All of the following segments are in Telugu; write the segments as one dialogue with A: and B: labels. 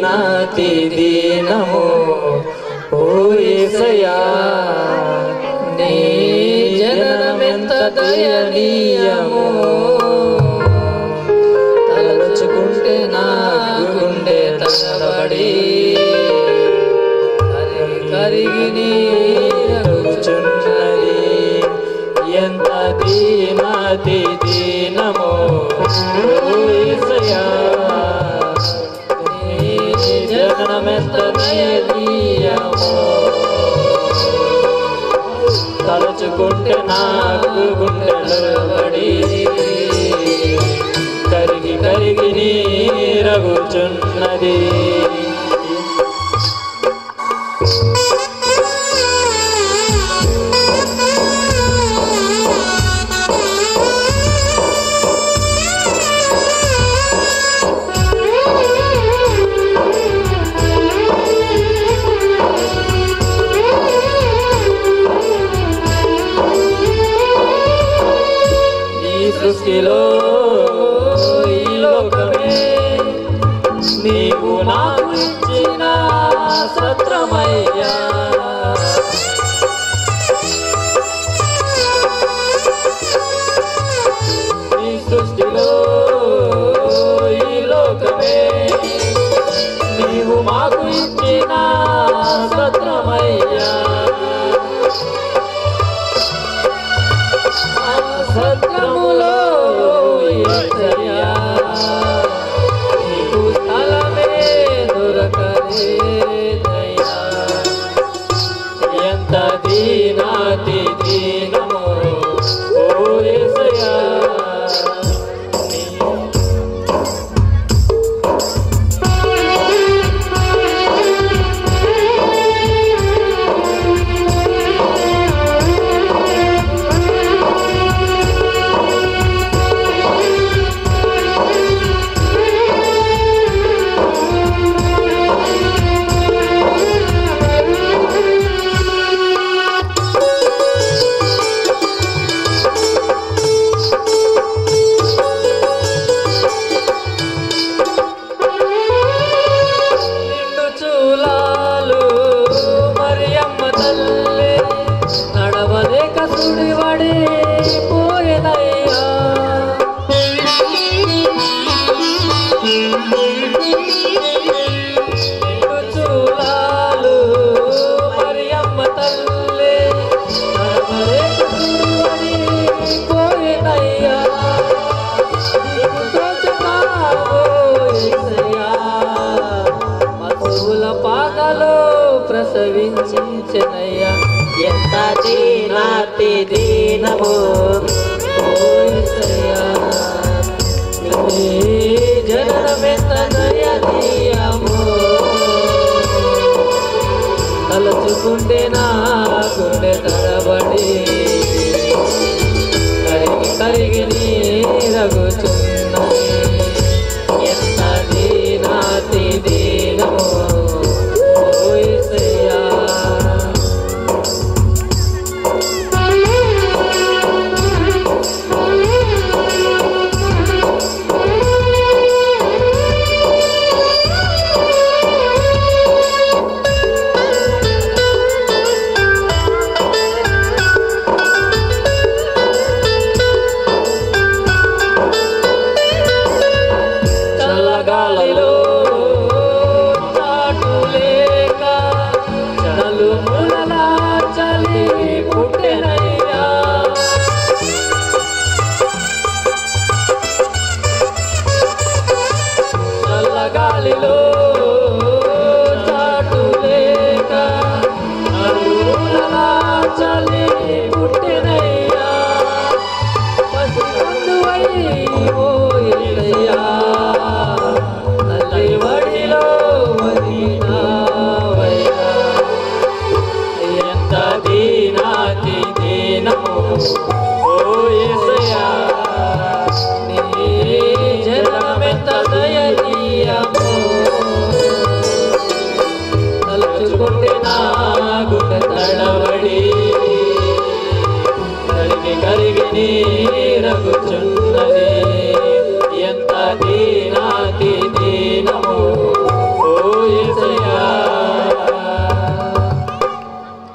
A: దీనాతి దీనము ఓ యేసయ్యా నీ జననమెంత దయనీయము తలచుకుంటే నా గుండె తడబడి కరిగి కరిగి నీరగుచున్నది ఎంత దీనాతి దీనమో ఓ యేసయ్యా నీ జననమెంత దయనీయమో తలుచుకుంటే నాకు గుండెలు పడి కరిగి కరిగి నీరగుచున్నది ఈ సృష్టిలో ఈ లోకమే నీవు నాకు ఇచ్చిన సత్రమయ్యా ఈ సృష్టిలో ఈ లోకమే నీవు మాకు ఇచ్చిన సత్రమయ్యా ఆ సత్రములో యేసయ్యా, నీకు స్థలమే దొరకలేదయ్యా. ఎంత దీనాతి దీనమో ఓ యేసయ్యా, నీ నిండు చూలాలు మరియమ్మ తల్లి నడవలేక సుడివడి పోయేదయ్యా నిండు చూలాలు మరియమ్మ తల్లి నడవలేక సుడివడి పోయేదయ్యా మధువుల పాకలో ప్రసవించనయ్యా
B: ఎంత దీనాతి దీనము
A: జననమెంత దయనీయము తలచుకుంటే నా గుండె తడబడి కరిగి కరిగి నీరగుచున్నది ఎంత దీనాతి దీనము ఓ యేసయ్యా. చల్లగాలిలో చాటు లేక నలుమూలలా చలి పుట్టెనయ్యా చల్లగాలిలో చాటు లేక నలుమూలలా చలి పుట్టెనయ్యా పసికందువై ఓ యేసయ్యా, తల్లి వడిలో వదిలినావయ్యా. ఎంత దీనాతి దీనము ఓ యేసయ్యా, నీ జనమెంత దయనీయము. తలుచుకుంటే నా గుండె తడబడి కరిగి కరిగి నీరగుచున్నది ఎంత దీనాతి దీనము ఓ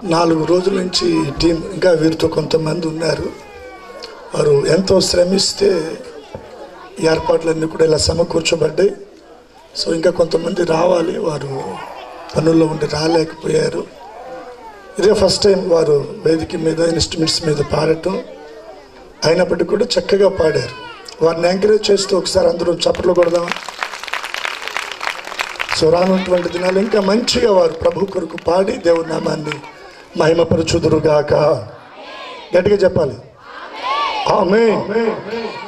C: నాలుగు రోజుల నుంచి ఈ టీం ఇంకా వీరితో కొంతమంది ఉన్నారు వారు ఎంతో శ్రమిస్తే ఈ ఏర్పాట్లన్నీ కూడా ఇలా సమకూర్చబడ్డాయి సో ఇంకా కొంతమంది రావాలి వారు పనుల్లో ఉండి రాలేకపోయారు ఇదే ఫస్ట్ టైం వారు వేదిక మీద ఇన్స్ట్రుమెంట్స్ మీద పాడటం అయినప్పటికీ కూడా చక్కగా పాడారు వారిని ఎంకరేజ్ చేస్తూ ఒకసారి అందరూ చప్పట్లు కొడదామా సో రానున్నటువంటి దినాలు ఇంకా మంచిగా వారు ప్రభు కొరకు పాడి దేవుడి నామాన్ని మహిమపరచుదురుగాక గట్టిగా చెప్పాలి ఆమె